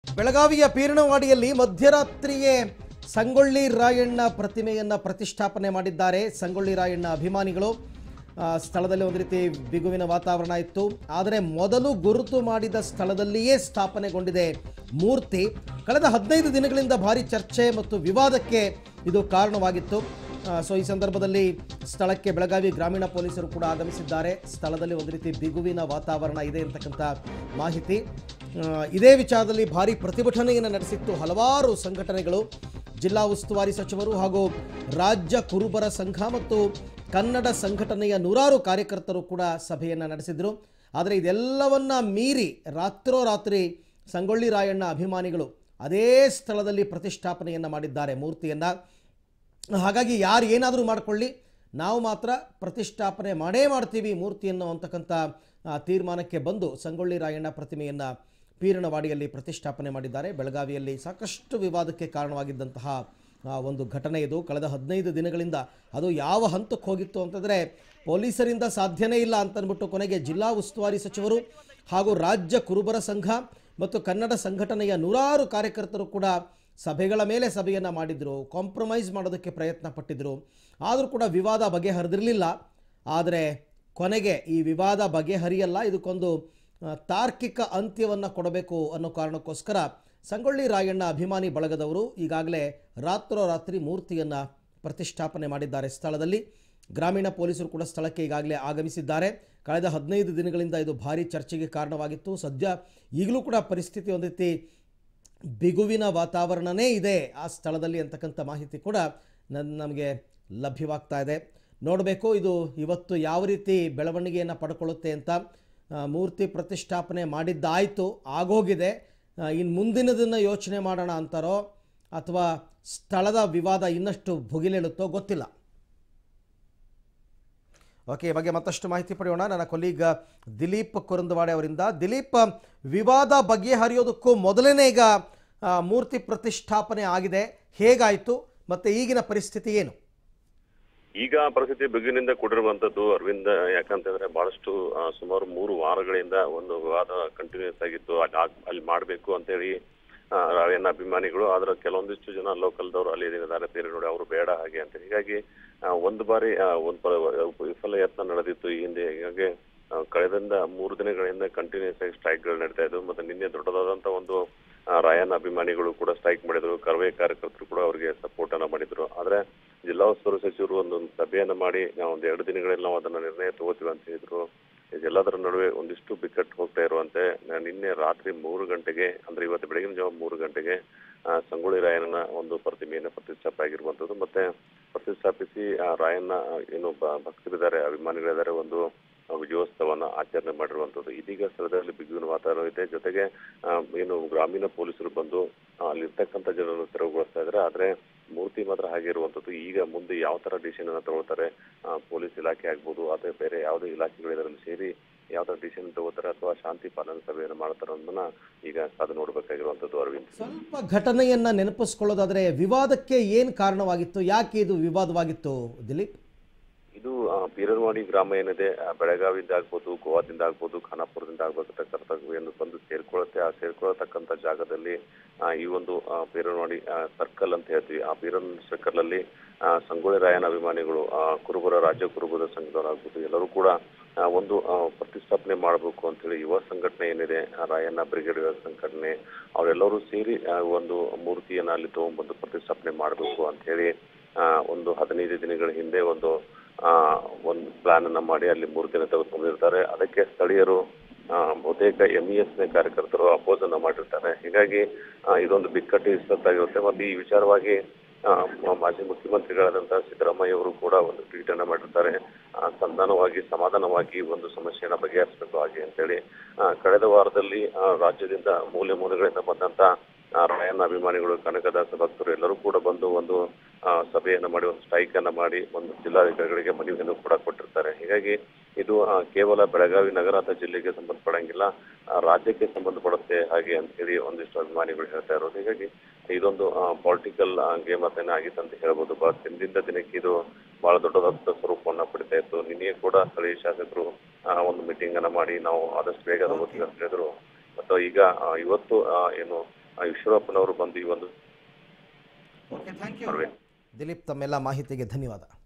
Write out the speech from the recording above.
ಬೆಳಗಾವಿಯ ಪೀರ್ಣವಾಡಿಯಲ್ಲಿ ಮಧ್ಯರಾತ್ರಿಯೇ ಸಂಗೊಳ್ಳಿ ರಾಯಣ್ಣ ಪ್ರತಿಮೆಯನ್ನ ಪ್ರತಿಷ್ಠಾಪನೆ ಮಾಡಿದ್ದಾರೆ ಸಂಗೊಳ್ಳಿ ರಾಯಣ್ಣ ಅಭಿಮಾನಿಗಳು ಆ, ಸ್ಥಳದಲ್ಲಿ ಒಂದು ರೀತಿ ಬಿಗುವಿನ ವಾತಾವರಣ ಇತ್ತು ಆದರೆ ಮೊದಲು ಗುರುತು ಮಾಡಿದ ಸ್ಥಳದಲ್ಲಿಯೇ ಸ್ಥಾಪನೆಗೊಂಡಿದೆ ಮೂರ್ತಿ ಕಳೆದ ಹದಿನೈದು ದಿನಗಳಿಂದ ಭಾರಿ ಚರ್ಚೆ ಮತ್ತು ವಿವಾದಕ್ಕೆ ಇದು ಕಾರಣವಾಗಿತ್ತು ಆ, ಸೊ ಈ ಸಂದರ್ಭದಲ್ಲಿ ಸ್ಥಳಕ್ಕೆ ಬೆಳಗಾವಿ ಗ್ರಾಮೀಣ ಪೊಲೀಸರು ಕೂಡ ಆಗಮಿಸಿದ್ದಾರೆ ಸ್ಥಳದಲ್ಲಿ ಒಂದು ರೀತಿ ಬಿಗುವಿನ ವಾತಾವರಣ ಇದೆ ಅಂತಕ್ಕಂಥ ಮಾಹಿತಿ ಆ, ಇದೇ ವಿಚಾರದಲ್ಲಿ ಭಾರಿ ಪ್ರತಿಭಟನೆಯನ್ನು ನಡೆಸಿತ್ತು ಹಲವಾರು ಸಂಘಟನೆಗಳು ಜಿಲ್ಲಾ ಉಸ್ತುವಾರಿ ಸಚಿವರು ಹಾಗೂ ರಾಜ್ಯ ಕುರುಬರ ಸಂಘ ಮತ್ತು ಕನ್ನಡ ಸಂಘಟನೆಯ ನೂರಾರು ಕಾರ್ಯಕರ್ತರು ಕೂಡ ಸಭೆಯನ್ನು ನಡೆಸಿದರು ಆದರೆ ಇದೆಲ್ಲವನ್ನ ಮೀರಿ ರಾತ್ರೋರಾತ್ರಿ ಸಂಗೊಳ್ಳಿ ರಾಯಣ್ಣ ಅಭಿಮಾನಿಗಳು ಅದೇ ಸ್ಥಳದಲ್ಲಿ ಪ್ರತಿಷ್ಠಾಪನೆಯನ್ನು ಮಾಡಿದ್ದಾರೆ ಮೂರ್ತಿಯನ್ನು ಹಾಗಾಗಿ ಯಾರು ಏನಾದರೂ ಮಾಡಿಕೊಳ್ಳಿ ನಾವು ಮಾತ್ರ ಪ್ರತಿಷ್ಠಾಪನೆ ಮಾಡೇ ಮಾಡ್ತೀವಿ ಮೂರ್ತಿಯನ್ನು ಅಂತಕ್ಕಂಥ ಆ, ತೀರ್ಮಾನಕ್ಕೆ ಬಂದು ಸಂಗೊಳ್ಳಿ ರಾಯಣ್ಣ ಪ್ರತಿಮೆಯನ್ನು ಪೀರಣವಾಡಿಯಲ್ಲಿ ಪ್ರತಿಷ್ಠಾಪನೆ ಮಾಡಿದ್ದಾರೆ ಬೆಳಗಾವಿಯಲ್ಲಿ ಸಾಕಷ್ಟು ವಿವಾದಕ್ಕೆ ಕಾರಣವಾಗಿದ್ದಂತಹ ಆ, ಒಂದು ಘಟನೆ ಇದು ಕಳೆದ ಹದಿನೈದು ದಿನಗಳಿಂದ ಅದು ಯಾವ ಹಂತಕ್ಕೆ ಹೋಗಿತ್ತು ಅಂತಂದರೆ ಪೊಲೀಸರಿಂದ ಸಾಧ್ಯನೇ ಇಲ್ಲ ಅಂತಂದ್ಬಿಟ್ಟು ಕೊನೆಗೆ ಜಿಲ್ಲಾ ಉಸ್ತುವಾರಿ ಸಚಿವರು ಹಾಗೂ ರಾಜ್ಯ ಕುರುಬರ ಸಂಘ ಮತ್ತು ಕನ್ನಡ ಸಂಘಟನೆಯ ನೂರಾರು ಕಾರ್ಯಕರ್ತರು ಕೂಡ ಸಭೆಗಳ ಮೇಲೆ ಸಭೆಯನ್ನು ಮಾಡಿದರು ಕಾಂಪ್ರಮೈಸ್ ಮಾಡೋದಕ್ಕೆ ಪ್ರಯತ್ನ ಪಟ್ಟಿದ್ದರು ಆದರೂ ಕೂಡ ವಿವಾದ ಬಗೆಹರಿದಿರಲಿಲ್ಲ ಆದರೆ ಕೊನೆಗೆ ಈ ವಿವಾದ ಬಗೆಹರಿಯಲ್ಲ ಇದಕ್ಕೊಂದು ಆ, ತಾರ್ಕಿಕ ಅಂತ್ಯವನ್ನು ಕೊಡಬೇಕು ಅನ್ನೋ ಕಾರಣಕ್ಕೋಸ್ಕರ ಸಂಗೊಳ್ಳಿ ರಾಯಣ್ಣ ಅಭಿಮಾನಿ ಬಳಗದವರು ಈಗಾಗಲೇ ರಾತ್ರೋರಾತ್ರಿ ಮೂರ್ತಿಯನ್ನು ಪ್ರತಿಷ್ಠಾಪನೆ ಮಾಡಿದ್ದಾರೆ ಸ್ಥಳದಲ್ಲಿ ಗ್ರಾಮೀಣ ಪೊಲೀಸರು ಕೂಡ ಸ್ಥಳಕ್ಕೆ ಈಗಾಗಲೇ ಆಗಮಿಸಿದ್ದಾರೆ ಕಳೆದ ಹದಿನೈದು ದಿನಗಳಿಂದ ಇದು ಭಾರಿ ಚರ್ಚೆಗೆ ಕಾರಣವಾಗಿತ್ತು ಸದ್ಯ ಈಗಲೂ ಕೂಡ ಪರಿಸ್ಥಿತಿ ಒಂದು ರೀತಿ ಬಿಗುವಿನ ವಾತಾವರಣನೇ ಇದೆ ಆ ಸ್ಥಳದಲ್ಲಿ ಅಂತಕ್ಕಂಥ ಮಾಹಿತಿ ಕೂಡ ನನ್ನ ನಮಗೆ ಲಭ್ಯವಾಗ್ತಾ ಇದೆ ನೋಡಬೇಕು ಇದು ಇವತ್ತು ಯಾವ ರೀತಿ ಬೆಳವಣಿಗೆಯನ್ನು ಪಡ್ಕೊಳ್ಳುತ್ತೆ ಅಂತ ಆ, ಮೂರ್ತಿ ಪ್ರತಿಷ್ಠಾಪನೆ ಮಾಡಿದ್ದಾಯಿತು ಆಗೋಗಿದೆ ಇನ್ನು ಮುಂದಿನದನ್ನು ಯೋಚನೆ ಮಾಡೋಣ ಅಂತಾರೋ ಅಥವಾ ಸ್ಥಳದ ವಿವಾದ ಇನ್ನಷ್ಟು ಭುಗಿಲೇಳುತ್ತೋ ಗೊತ್ತಿಲ್ಲ ಓಕೆ ಈ ಬಗ್ಗೆ ಮತ್ತಷ್ಟು ಮಾಹಿತಿ ಪಡೆಯೋಣ ನನ್ನ ಕೊಲೀಗ್ ದಿಲೀಪ್ ಕುರಂದವಾಡೆ ಅವರಿಂದ ದಿಲೀಪ್ ವಿವಾದ ಬಗೆಹರಿಯೋದಕ್ಕೂ ಮೊದಲನೇ ಈಗ ಆ, ಮೂರ್ತಿ ಪ್ರತಿಷ್ಠಾಪನೆ ಆಗಿದೆ ಹೇಗಾಯಿತು ಮತ್ತು ಈಗಿನ ಪರಿಸ್ಥಿತಿ ಏನು ಈಗ ಪರಿಸ್ಥಿತಿ ಬಿಗುವಿನಿಂದ ಕೂಡಿರುವಂತದ್ದು ಅರವಿಂದ್ ಯಾಕಂತಂದ್ರೆ ಬಹಳಷ್ಟು ಆ, ಸುಮಾರು ಮೂರು ವಾರಗಳಿಂದ ಒಂದು ವಿವಾದ ಕಂಟಿನ್ಯೂಸ್ ಆಗಿತ್ತು ಅಲ್ಲಿ ಆಗ್- ಅಲ್ಲಿ ಮಾಡಬೇಕು ಅಂತೇಳಿ ಆ, ರಾಯಣ್ಣ ಅಭಿಮಾನಿಗಳು ಆದ್ರೆ ಕೆಲವೊಂದಿಷ್ಟು ಜನ ಲೋಕಲ್ದವರು ಅಲ್ಲಿ ಇದ್ದಾರೆ ಬೇರೆ ನೋಡಿ ಅವರು ಬೇಡ ಹಾಗೆ ಅಂತ ಹೀಗಾಗಿ ಆ, ಒಂದು ಬಾರಿ ಆ, ಒಂದು ಪ- ವಿಫಲ ಯತ್ನ ನಡೆದಿತ್ತು ಈ ಹಿಂದೆ ಹೀಗಾಗಿ ಆ, ಕಳೆದಿಂದ ಮೂರು ದಿನಗಳಿಂದ ಕಂಟಿನ್ಯೂಸ್ ಆಗಿ ಸ್ಟ್ರೈಕ್ಗಳು ನಡೀತಾ ಇದ್ವು ಮತ್ತೆ ನಿನ್ನೆ ದೊಡ್ಡದಾದಂತ ಒಂದು ಆ, ರಾಯಣ್ಣ ಅಭಿಮಾನಿಗಳು ಕೂಡ ಸ್ಟ್ರೈಕ್ ಮಾಡಿದ್ರು ಕರವೇ ಕಾರ್ಯಕರ್ತರು ಕೂಡ ಅವರಿಗೆ ಸಪೋರ್ಟ್ ಅನ್ನ ಮಾಡಿದ್ರು ಆದ್ರೆ ಜಿಲ್ಲಾ ಉಸ್ತುವಾರಿ ಸಚಿವರು ಒಂದು ಸಭೆಯನ್ನ ಮಾಡಿ ನಾವು ಒಂದು ಎರಡು ದಿನಗಳಲ್ಲಿ ನಾವು ಅದನ್ನ ನಿರ್ಣಯ ತಗೋತೀವಿ ಅಂತ ಹೇಳಿದ್ರು ಇದೆಲ್ಲದರ ನಡುವೆ ಒಂದಿಷ್ಟು ಬಿಕ್ಕಟ್ಟು ಹೋಗ್ತಾ ಇರುವಂತೆ ನ- ನಿನ್ನೆ ರಾತ್ರಿ ಮೂರು ಗಂಟೆಗೆ ಅಂದ್ರೆ ಇವತ್ತು ಬೆಳಗಿನ ಜಾವ ಮೂರು ಗಂಟೆಗೆ ಆ, ಸಂಗೊಳ್ಳಿ ರಾಯಣ್ಣನ ಒಂದು ಪ್ರತಿಮೆಯನ್ನು ಪ್ರತಿಷ್ಠಾಪನೆ ಆಗಿರುವಂತದ್ದು ಮತ್ತೆ ಪ್ರತಿಷ್ಠಾಪಿಸಿ ಆ ರಾಯಣ್ಣ ಆ, ಏನು ಬ- ಭಕ್ತರಿದ್ದಾರೆ ಅಭಿಮಾನಿಗಳಿದ್ದಾರೆ ಒಂದು ಆ, ವಿಜಯೋತ್ಸವನ ಆಚರಣೆ ಮಾಡಿರುವಂತದ್ದು ಇದೀಗ ಸ್ಥಳದಲ್ಲಿ ಬಿಗುವಿನ ವಾತಾವರಣ ಇದೆ ಜೊತೆಗೆ ಆ, ಏನು ಗ್ರಾಮೀಣ ಪೊಲೀಸರು ಬಂದು ಆ, ಅಲ್ಲಿರ್ತಕ್ಕಂಥ ಜನರನ್ನು ತೆರವುಗೊಳಿಸ್ತಾ ಇದ್ದಾರೆ ಆದ್ರೆ ಮೂರ್ತಿ ಮಾತ್ರ ಹಾಗೆ ಇರುವಂತದ್ದು ಈಗ ಮುಂದೆ ಯಾವ ತರ ಡಿಸಿಷನ್ ಅನ್ನ ತಗೊಳ್ತಾರೆ ಆ, ಪೊಲೀಸ್ ಇಲಾಖೆ ಆಗ್ಬೋದು ಅಥವಾ ಬೇರೆ ಯಾವುದೇ ಇಲಾಖೆಗಳು ಇದರಲ್ಲಿ ಸೇರಿ ಯಾವ ತರ ಡಿಸಿಷನ್ ತಗೋತಾರೆ ಅಥವಾ ಶಾಂತಿ ಪಾಲನಾ ಸಭೆಯನ್ನು ಮಾಡ್ತಾರೆ ಅನ್ನೋದನ್ನ ಈಗ ಕಾದು ನೋಡ್ಬೇಕಾಗಿರುವಂತದ್ದು ಅರವಿಂದ್ ಸ್ವಲ್ಪ ಘಟನೆಯನ್ನು ನೆನಪಿಸ್ಕೊಳ್ಳೋದಾದರೆ ವಿವಾದಕ್ಕೆ ಏನು ಕಾರಣವಾಗಿತ್ತು ಯಾಕೆ ಇದು ವಿವಾದವಾಗಿತ್ತು ದಿಲೀಪ್ ಇದು ಆ, ಬೀರನವಾಡಿ ಗ್ರಾಮ ಏನಿದೆ ಆ, ಬೆಳಗಾವಿಯಿಂದ ಆಗ್ಬೋದು ಗೋವಾದಿಂದ ಆಗ್ಬೋದು ಖಾನಾಪುರದಿಂದ ಆಗ್ಬೇಕಂತಕ್ಕಂಥ ಏನು ಬಂದು ಸೇರ್ಕೊಳ್ಳುತ್ತೆ ಆ ಸೇರ್ಕೊಳ್ಳತಕ್ಕಂಥ ಜಾಗದಲ್ಲಿ ಆ, ಈ ಒಂದು ಆ, ಬೀರನವಾಡಿ ಸರ್ಕಲ್ ಅಂತ ಹೇಳ್ತೀವಿ ಆ ಬೀರನ್ ಸರ್ಕಲ್ ಅಲ್ಲಿ ಆ, ಸಂಗೊಳ್ಳಿ ರಾಯನ ಅಭಿಮಾನಿಗಳು ಆ, ಕುರುಬರ ರಾಜ್ಯ ಕುರುಬರ ಸಂಘದವರಾಗ್ಬೋದು ಎಲ್ಲರೂ ಕೂಡ ಆ, ಒಂದು ಆ, ಪ್ರತಿಷ್ಠಾಪನೆ ಮಾಡಬೇಕು ಅಂತೇಳಿ ಯುವ ಸಂಘಟನೆ ಏನಿದೆ ಆ, ರಾಯಣ್ಣ ಬ್ರಿಗೇಡ್ ಯುವ ಸಂಘಟನೆ ಅವರೆಲ್ಲರೂ ಸೇರಿ ಆ, ಒಂದು ಮೂರ್ತಿಯನ್ನ ಅಲ್ಲಿ ತಗೊಂಡ್ಬಂದು ಪ್ರತಿಷ್ಠಾಪನೆ ಮಾಡಬೇಕು ಅಂತ ಹೇಳಿ ಆ, ಒಂದು ಹದಿನೈದು ದಿನಗಳ ಹಿಂದೆ ಒಂದು ಆ, ಒಂದು ಪ್ಲಾನ್ ಅನ್ನ ಮಾಡಿ ಅಲ್ಲಿ ಮೂರ್ತಿನ ತೆಗೆದುಕೊಂಡಿರ್ತಾರೆ ಅದಕ್ಕೆ ಸ್ಥಳೀಯರು ಆ, ಬಹುತೇಕ ಎಂ ಇ ಎಸ್ ಕಾರ್ಯಕರ್ತರು ಅಪೋಸ್ ಅನ್ನ ಮಾಡಿರ್ತಾರೆ ಹೀಗಾಗಿ ಆ, ಇದೊಂದು ಬಿಕ್ಕಟ್ಟು ಇಷ್ಟತ್ತಾಗಿರುತ್ತೆ ಮತ್ತೆ ಈ ವಿಚಾರವಾಗಿ ಆ, ಮ- ಮಾಜಿ ಮುಖ್ಯಮಂತ್ರಿಗಳಾದಂತಹ ಸಿದ್ದರಾಮಯ್ಯ ಅವರು ಕೂಡ ಒಂದು ಟ್ವೀಟ್ ಅನ್ನ ಮಾಡಿರ್ತಾರೆ ಆ, ಸಂಧಾನವಾಗಿ ಸಮಾಧಾನವಾಗಿ ಒಂದು ಸಮಸ್ಯೆಯನ್ನ ಬಗೆಹರಿಸಬೇಕು ಹಾಗೆ ಅಂತೇಳಿ ಆ, ಕಳೆದ ವಾರದಲ್ಲಿ ಆ, ರಾಜ್ಯದಿಂದ ಮೂಲೆ ಮೂಲೆಗಳಿಂದ ಬಂದಂತ ಆ, ರಾಯಣ್ಣ ಅಭಿಮಾನಿಗಳು ಕನಕದಾಸ ಭಕ್ತರು ಎಲ್ಲರೂ ಕೂಡ ಬಂದು ಒಂದು ಆ, ಸಭೆಯನ್ನ ಮಾಡಿ ಒಂದು ಸ್ಟ್ರೈಕ್ ಅನ್ನ ಮಾಡಿ ಒಂದು ಜಿಲ್ಲಾಧಿಕಾರಿಗಳಿಗೆ ಮನವಿಯನ್ನು ಕೂಡ ಕೊಟ್ಟಿರ್ತಾರೆ ಹೀಗಾಗಿ ಇದು ಆ, ಕೇವಲ ಬೆಳಗಾವಿ ನಗರ ಅಥವಾ ಜಿಲ್ಲೆಗೆ ಸಂಬಂಧಪಡಂಗಿಲ್ಲ ಆ, ರಾಜ್ಯಕ್ಕೆ ಸಂಬಂಧಪಡುತ್ತೆ ಹಾಗೆ ಅಂತ ಹೇಳಿ ಒಂದಿಷ್ಟು ಅಭಿಮಾನಿಗಳು ಹೇಳ್ತಾ ಇರೋದು ಹೀಗಾಗಿ ಇದೊಂದು ಪೊಲಿಟಿಕಲ್ ಗೇಮ್ ಅತೇನೆ ಆಗಿತ್ತು ಅಂತ ಹೇಳ್ಬೋದು ಬಹಳ ದಿನದಿಂದ ದಿನಕ್ಕೆ ಇದು ಬಹಳ ದೊಡ್ಡದಾದ ಸ್ವರೂಪವನ್ನ ಪಡಿತಾ ಇತ್ತು ನಿನ್ನೆ ಕೂಡ ಸ್ಥಳೀಯ ಶಾಸಕರು ಆ, ಒಂದು ಮೀಟಿಂಗ್ ಅನ್ನ ಮಾಡಿ ನಾವು ಆದಷ್ಟು ಬೇಗ ತಗೋತೀವಿ ಅಂತ ಹೇಳಿದ್ರು ಮತ್ತು ಈಗ ಆ, ಇವತ್ತು ಆ, ಏನು ಆ, ಈಶ್ವರಪ್ಪನವರು ಬಂದು ಈ ಒಂದು ಓಕೆ ಥ್ಯಾಂಕ್ ಸರ್ವೆ ದಿಲೀಪ್ ತಮ್ಮೆಲ್ಲ ಮಾಹಿತಿಗೆ ಧನ್ಯವಾದ